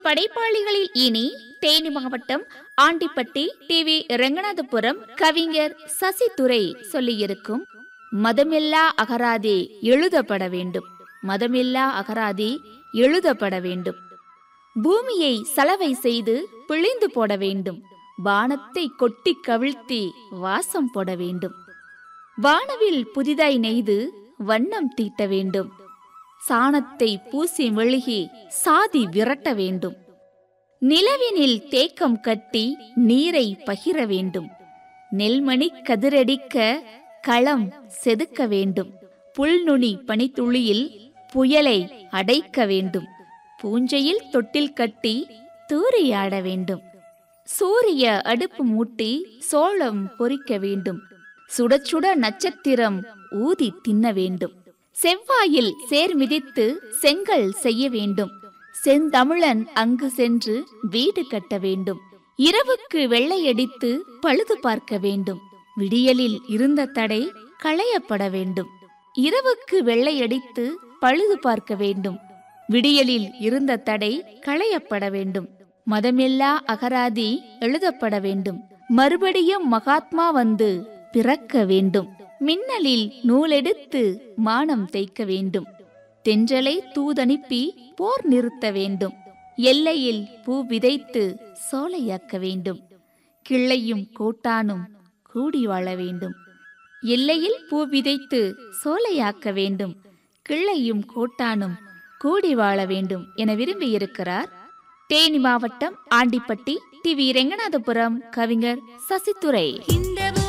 படைப்பாளிகளில் இனி தேனி மாவட்டம் Andipatti T V Renganathapuram கவிஞர் சசிதுரை சொல்லியிருக்கும் மதமில்லா அகராதி எழுதப்பட வேண்டும் மதமில்லா அகராதி எழுதப்பட வேண்டும் பூமியை சலவை செய்து பிழிந்து போட வேண்டும் வானத்தை கொட்டி கவிழ்த்தி வாசம் போட வேண்டும் வானவில் புதிதாய் நெய்து வண்ணம் தீட்ட வேண்டும் சாணத்தை பூசி மெழுகி சாதி விரட்ட வேண்டும் நிலவினில் தேக்கம் கட்டி நீரை பகிர வேண்டும் நெல்மணி கதிரடிக்க களம் செதுக்க வேண்டும் புல்நுனி பனித்துளியில் புயலை அடைக்க வேண்டும் பூஞ்சையில் தொட்டில் கட்டி தூரியாட வேண்டும் சூரிய அடுப்பு மூட்டி சோளம் பொரிக்க வேண்டும் சுட சுட நட்சத்திரம் ஊதி தின்ன வேண்டும் செவ்வாயில் சேர் மிதித்து செங்கல் செய்ய வேண்டும் செந்தமிழன் அங்கு சென்று வீடு கட்ட வேண்டும் இரவுக்கு வெள்ளையடித்து பழுது பார்க்க வேண்டும் விடியலில் இருந்த தடை களையப்பட வேண்டும் இரவுக்கு வெள்ளையடித்து பழுது பார்க்க வேண்டும் விடியலில் இருந்த தடை களையப்பட வேண்டும் மதமில்லா அகராதி எழுதப்பட வேண்டும் மறுபடியும் மகாத்மா வந்து பிறக்க வேண்டும் மின்னலில் நூலெடுத்து மானம் தேய்க்க வேண்டும் தென்றலை தூதனுப்பி போர் நிறுத்த வேண்டும் எல்லையில் பூ விதைத்து சோலையாக்க வேண்டும் கிள்ளையும் கோட்டானும் கூடி வாழ வேண்டும் எல்லையில் பூ விதைத்து சோலையாக்க வேண்டும் கிள்ளையும் கோட்டானும் கூடி வாழ வேண்டும் என விரும்பியிருக்கிறார் தேனி மாவட்டம் ஆண்டிப்பட்டி டி வி ரெங்கநாதபுரம் கவிஞர் சசிதுரை இந்த